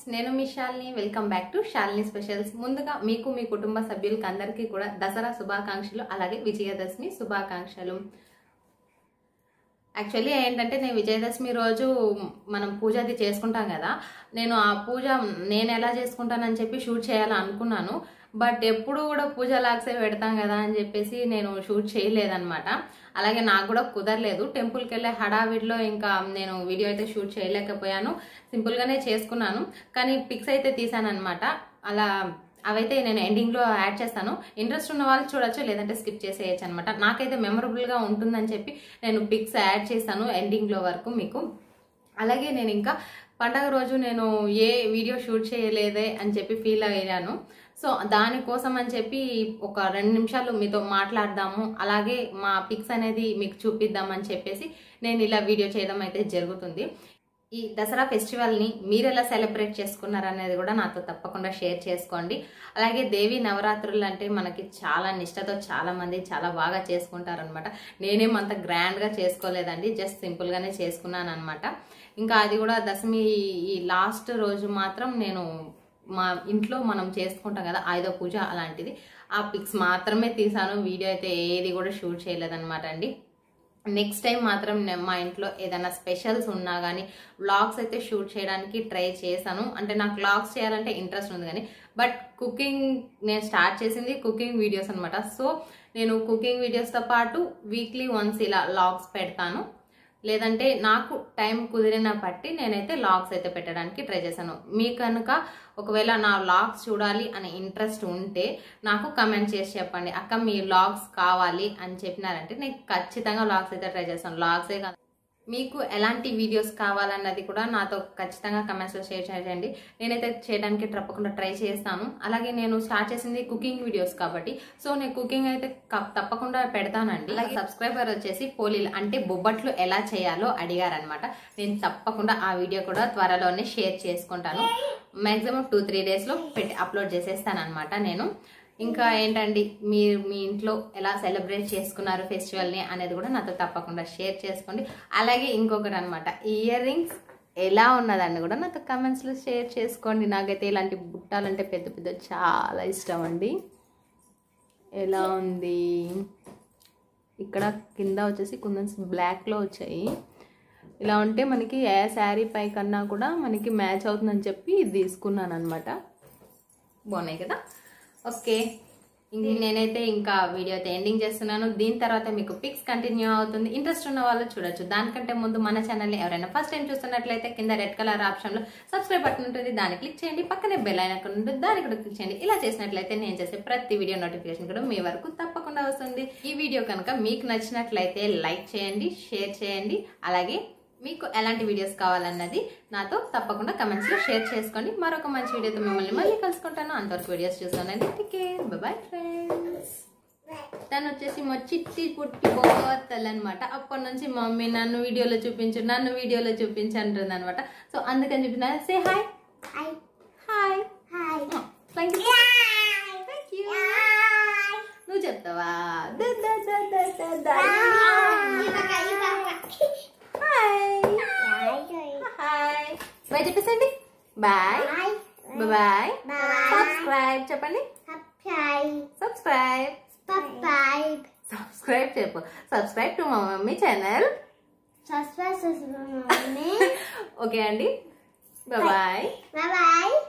నేను మీ Shalini welcome back to Shalini specials ముందుగా మీకు మీ కుటుంబ సభ్యులకి అందరికీ కూడా దసరా శుభాకాంక్షలు అలాగే విజయదశమి శుభాకాంక్షలు యాక్చువల్లీ ఏంటంటే నేను విజయదశమి రోజు మనం పూజ అది చేసుకుంటాం కదా నేను ఆ పూజ నేను ఎలా చేసుకుంటానని చెప్పి షూట్ చేయాలని అనుకున్నాను బట్ ఎప్పుడు కూడా పూజ లాగ్సే పెడతాం కదా అని చెప్పేసి నేను షూట్ చేయలేదన్నమాట అలాగే నాకు కూడా కుదరలేదు టెంపుల్కి వెళ్ళే హడావిడిలో ఇంకా నేను వీడియో అయితే షూట్ చేయలేకపోయాను సింపుల్గానే చేసుకున్నాను కానీ పిక్స్ అయితే తీసాను అనమాట అలా అవైతే నేను ఎండింగ్లో యాడ్ చేస్తాను ఇంట్రెస్ట్ ఉన్న వాళ్ళు చూడొచ్చు లేదంటే స్కిప్ చేసేయచ్చు అనమాట నాకైతే మెమరబుల్గా ఉంటుందని చెప్పి నేను పిక్స్ యాడ్ చేస్తాను ఎండింగ్లో వరకు మీకు అలాగే నేను ఇంకా పండగ రోజు నేను ఏ వీడియో షూట్ చేయలేదే అని చెప్పి ఫీల్ అయ్యాను సో దానికోసం అని చెప్పి ఒక రెండు నిమిషాలు మీతో మాట్లాడదాము అలాగే మా పిక్స్ అనేది మీకు చూపిద్దామని చెప్పేసి నేను ఇలా వీడియో చేయడం అయితే జరుగుతుంది ఈ దసరా ఫెస్టివల్ని మీరు ఎలా సెలబ్రేట్ చేసుకున్నారు అనేది కూడా నాతో తప్పకుండా షేర్ చేసుకోండి అలాగే దేవి నవరాత్రులు అంటే మనకి చాలా నిష్టతో చాలా మంది చాలా బాగా చేసుకుంటారనమాట నేనేం అంత గ్రాండ్గా చేసుకోలేదండి జస్ట్ సింపుల్గానే చేసుకున్నాను అనమాట ఇంకా అది కూడా దశమి ఈ లాస్ట్ రోజు మాత్రం నేను మా ఇంట్లో మనం చేసుకుంటాం కదా ఆయుధ పూజ అలాంటిది ఆ పిక్స్ మాత్రమే తీసాను వీడియో అయితే ఏది కూడా షూట్ చేయలేదన్నమాట అండి నెక్స్ట్ టైం మాత్రం నేను మా ఇంట్లో ఏదైనా స్పెషల్స్ ఉన్నా కానీ వ్లాగ్స్ అయితే షూట్ చేయడానికి ట్రై చేశాను అంటే నాకు వ్లాగ్స్ చేయాలంటే ఇంట్రెస్ట్ ఉంది కానీ బట్ కుకింగ్ నేను స్టార్ట్ చేసింది కుకింగ్ వీడియోస్ అనమాట సో నేను కుకింగ్ వీడియోస్తో పాటు వీక్లీ వన్స్ ఇలా వ్లాగ్స్ పెడతాను లేదంటే నాకు టైం కుదిరిన బట్టి నేనైతే లాగ్స్ అయితే పెట్టడానికి ట్రై చేశాను మీ కనుక ఒకవేళ నా లాగ్స్ చూడాలి అనే ఇంట్రెస్ట్ ఉంటే నాకు కమెంట్ చేసి చెప్పండి అక్క మీ లాగ్స్ కావాలి అని చెప్పినారంటే నేను ఖచ్చితంగా లాగ్స్ అయితే ట్రై చేస్తాను లాగ్సే కాదు మీకు ఎలాంటి వీడియోస్ కావాలన్నది కూడా నాతో ఖచ్చితంగా కమెంట్స్లో షేర్ చేయండి నేనైతే చేయడానికి తప్పకుండా ట్రై చేస్తాను అలాగే నేను స్టార్ట్ చేసింది కుకింగ్ వీడియోస్ కాబట్టి సో నేను కుకింగ్ అయితే క- తప్పకుండా పెడతానండి అలాగే సబ్స్క్రైబర్ వచ్చేసి పోలీలు అంటే బొబ్బట్లు ఎలా చేయాలో అడిగారనమాట నేను తప్పకుండా ఆ వీడియో కూడా త్వరలోనే షేర్ చేసుకుంటాను మ్యాక్సిమం టూ త్రీ డేస్లో పెట్టి అప్లోడ్ చేసేస్తాను అనమాట నేను ఇంకా ఏంటండి మీరు మీ ఇంట్లో ఎలా సెలబ్రేట్ చేసుకున్నారు ఫెస్టివల్ని అనేది కూడా నాతో తప్పకుండా షేర్ చేసుకోండి అలాగే ఇంకొకటి అనమాట ఇయర్ రింగ్స్ ఎలా ఉన్నదని కూడా నాతో కమెంట్స్లో షేర్ చేసుకోండి నాకైతే ఇలాంటి బుట్టాలంటే పెద్ద పెద్ద చాలా ఇష్టం అండి ఎలా ఉంది ఇక్కడ కింద వచ్చేసి కుందన్స్ బ్లాక్లో వచ్చాయి ఇలా ఉంటే మనకి ఏ శారీ పై కన్నా కూడా మనకి మ్యాచ్ అవుతుందని చెప్పి ఇది తీసుకున్నాను అనమాట బాగున్నాయి కదా ఓకే ఇంక నేనైతే ఇంకా వీడియో అయితే ఎండింగ్ చేస్తున్నాను దీని తర్వాత మీకు పిక్స్ కంటిన్యూ అవుతుంది ఇంట్రెస్ట్ ఉన్న వాళ్ళు చూడొచ్చు దానికంటే ముందు మన ఛానల్ని ఎవరైనా ఫస్ట్ టైం చూస్తున్నట్లయితే కింద రెడ్ కలర్ ఆప్షన్లో సబ్స్క్రైబ్ బటన్ ఉంటుంది దాన్ని క్లిక్ చేయండి పక్కనే బెల్ ఐకాన్ ఉంటుంది దాన్ని కూడా క్లిక్ చేయండి ఇలా చేసినట్లయితే నేను చేసే ప్రతి వీడియో నోటిఫికేషన్ కూడా మీ వరకు తప్పకుండా వస్తుంది ఈ వీడియో కనుక మీకు నచ్చినట్లయితే లైక్ చేయండి షేర్ చేయండి అలాగే మీకు ఎలాంటి వీడియోస్ కావాలన్నది నాతో తప్పకుండా కమెంట్స్లో షేర్ చేసుకోండి మరొక మంచి వీడియోతో మిమ్మల్ని మళ్ళీ కలుసుకుంటాను అంతవరకు వీడియోస్ చూస్తానండి టికే బాయ్ ఫ్రెండ్స్ తను వచ్చేసి మా చిట్టి పుట్టి బోతల్ అనమాట అప్పటి నుంచి మమ్మీ నన్ను వీడియోలో చూపించు నన్ను వీడియోలో చూపించు అంటుంది అనమాట సో అందుకని చెప్పిన say hi Hi. Hi Hi. Thank you thank you నువ్వు చెప్తావా ద ద ద ద ద ద. హాయ్ హాయ్ బాయ్ చెప్పేసండి బాయ్ బాయ్ సబ్స్క్రైబ్ చెప్పండి సబ్స్క్రైబ్ సబ్స్క్రైబ్ చెప్పు సబ్స్క్రైబ్ టు మా మమ్మీ ఛానల్ ఓకే అండి బాయ్ Bye bye.